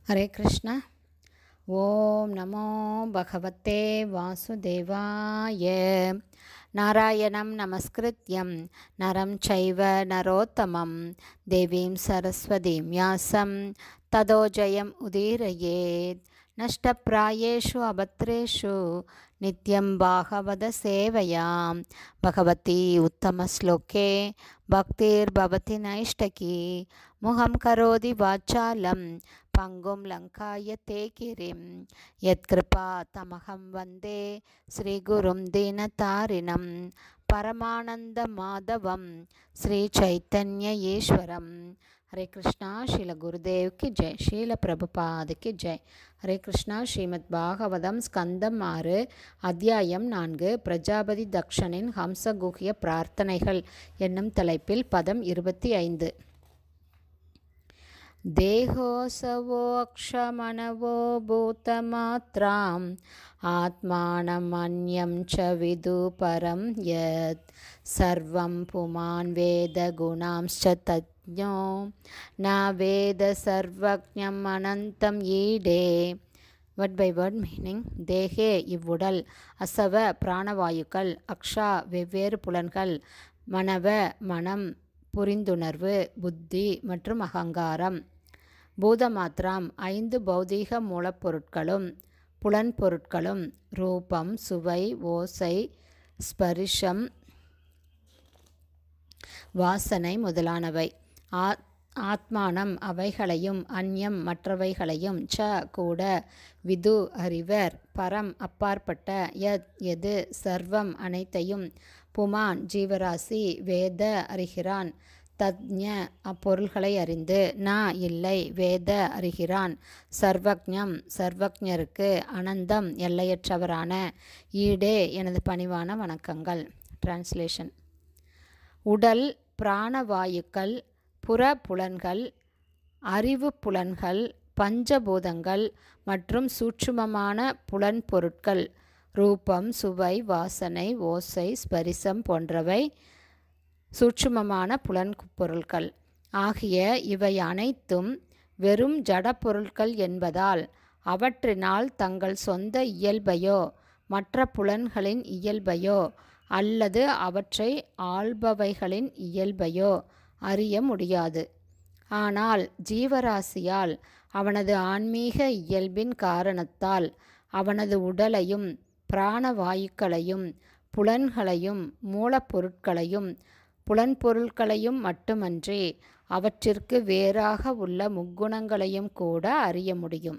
हरे कृष्ण ॐ नमो भगवते वासुदेवाय नारायणं नमस्कृत्यं नरं चैव नरोत्तमं देवीं सरस्वतीं व्यासं ततो जयम् उदीरयेत् नष्टप्रायेषु अभद्रेषु नित्यं भागवतसेवयां भगवती उत्तमश्लोके भक्तिर्भवति नैष्टकी मुखं करोति वाचालं पङ्गुं लङ्काय ते गिरिं यत्कृपा तमहं वन्दे श्रीगुरुं दीनतारिणं परमानन्दमाधवं श्रीचैतन्य ईश्वरं हरे कृष्णा शील गुरुदेव की जय शील प्रभुपाद की जय ஹரே கிருஷ்ணா ஸ்ரீமத் பாகவதம் ஸ்கந்தம் ஆறு அத்தியாயம் நான்கு பிரஜாபதி தக்ஷனின் ஹம்சகுஹ்ய பிரார்த்தனைகள் என்னும் தலைப்பில் பதம் இருபத்தி ஐந்து தேகோசவோ அக்ஷமனவோ பூதமாத்ராம் ஆத்மானம் அந்யம் ச விது பரம் யத் சர்வம் புமான் வேத குணாம்ச்ச தஜ்ஞோ ந வேத சர்வஜம் அனந்தம் ஈடே வேர்ட் பை வேர்ட் மீனிங் தேகே இவ்வுடல் அசவ பிராணவாயுக்கள் அக்ஷா வெவ்வேறு புலன்கள் மனவ மனம் புரிந்துணர்வு புத்தி மற்றும் அகங்காரம் பூதமாத்திரம் ஐந்து பௌதீக மூலப்பொருட்களும் புலன் பொருட்களும் ரூபம் சுவை ஓசை ஸ்பரிஷம் வாசனை முதலானவை ஆ ஆத்மானம் அவைகளையும் அந்யம் மற்றவைகளையும் ச கூட விது அறிவர் பரம் அப்பாற்பட்ட யத் எது சர்வம் அனைத்தையும் புமான் ஜீவராசி வேத அறிகிறான் தத்ஞ அப்பொருள்களை அறிந்து ந இல்லை வேத அறிகிறான் சர்வக்ஞம் சர்வக்ஞருக்கு அனந்தம் எல்லையற்றவரான ஈடே எனது பணிவான வணக்கங்கள் டிரான்ஸ்லேஷன் உடல் பிராணவாயுக்கள் புற புலன்கள் அறிவு புலன்கள் பஞ்சபூதங்கள் மற்றும் சூட்சுமமான புலன் பொருட்கள் ரூபம் சுவை வாசனை ஓசை ஸ்பரிசம் போன்றவை சூட்சுமமான புலன் பொருட்கள் ஆகிய இவை அனைத்தும் வெறும் ஜட பொருட்கள் என்பதால் அவற்றினால் தங்கள் சொந்த இயல்பையோ மற்ற புலன்களின் இயல்பையோ அல்லது அவற்றை ஆள்பவைகளின் இயல்பையோ அறிய முடியாது ஆனால் ஜீவராசியால் அவனது ஆன்மீக இயல்பின் காரணத்தால் அவனது உடலையும் பிராணவாயுக்களையும் புலன்களையும் மூலப்பொருட்களையும் புலன்பொருட்களையும் மட்டுமன்றி அவற்றிற்கு வேறாக உள்ள முக்குணங்களையும் கூட அறிய முடியும்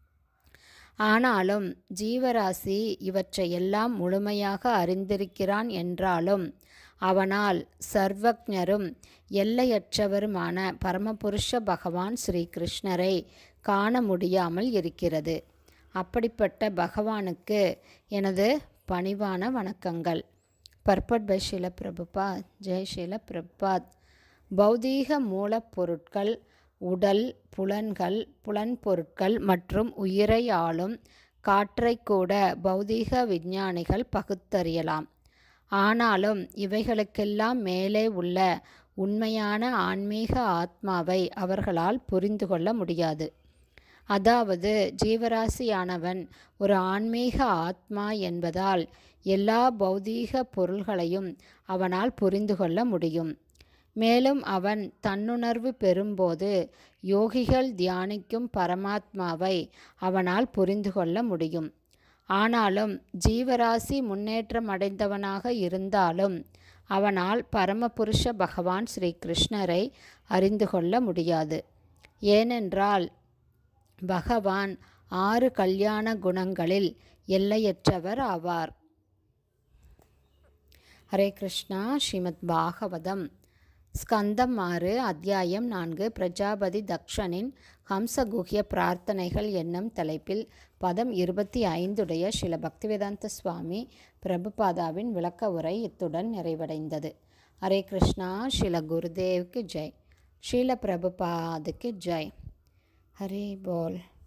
ஆனாலும் ஜீவராசி இவற்றையெல்லாம் முழுமையாக அறிந்திருக்கிறான் என்றாலும் அவனால் சர்வஜரும் எல்லையற்றவருமான பரமபுருஷ பகவான் ஸ்ரீ கிருஷ்ணரை காண முடியாமல் இருக்கிறது அப்படிப்பட்ட பகவானுக்கு எனது பணிவான வணக்கங்கள் பர்பட் பை ஷீல பிரபுபாத் ஜெய் ஷீல பிரபுபாத் பௌதீக மூலப்பொருட்கள் உடல் புலன்கள் புலன் பொருட்கள் மற்றும் உயிரை ஆளும் காற்றை கூட பௌதீக விஞ்ஞானிகள் பகுத்தறியலாம் ஆனாலும் இவைகளுக்கெல்லாம் மேலே உள்ள உண்மையான ஆன்மீக ஆத்மாவை அவர்களால் புரிந்து கொள்ள முடியாது அதாவது ஜீவராசியானவன் ஒரு ஆன்மீக ஆத்மா என்பதால் எல்லா பௌதீக பொருள்களையும் அவனால் புரிந்து கொள்ள முடியும் மேலும் அவன் தன்னுணர்வு பெறும்போது யோகிகள் தியானிக்கும் பரமாத்மாவை அவனால் புரிந்து கொள்ள முடியும் ஆனாலும் ஜீவராசி முன்னேற்றம் அடைந்தவனாக இருந்தாலும் அவனால் பரமபுருஷ பகவான் ஸ்ரீ கிருஷ்ணரை அறிந்து கொள்ள முடியாது ஏனென்றால் பகவான் ஆறு கல்யாண குணங்களில் எல்லையற்றவர் ஆவார் ஹரே கிருஷ்ணா ஸ்ரீமத் பாகவதம் ஸ்கந்தம் ஆறு அத்தியாயம் நான்கு பிரஜாபதி தக்ஷனின் ஹம்சகுஹ்ய பிரார்த்தனைகள் என்னும் தலைப்பில் பதம் இருபத்தி ஐந்துடைய சில பக்திவேதாந்த சுவாமி பிரபுபாதாவின் விளக்க உரை இத்துடன் நிறைவடைந்தது ஹரே கிருஷ்ணா ஸ்ரீல குருதேவ்க்கு ஜெய் ஸ்ரீல பிரபுபாதுக்கு ஜெய் ஹரே போல்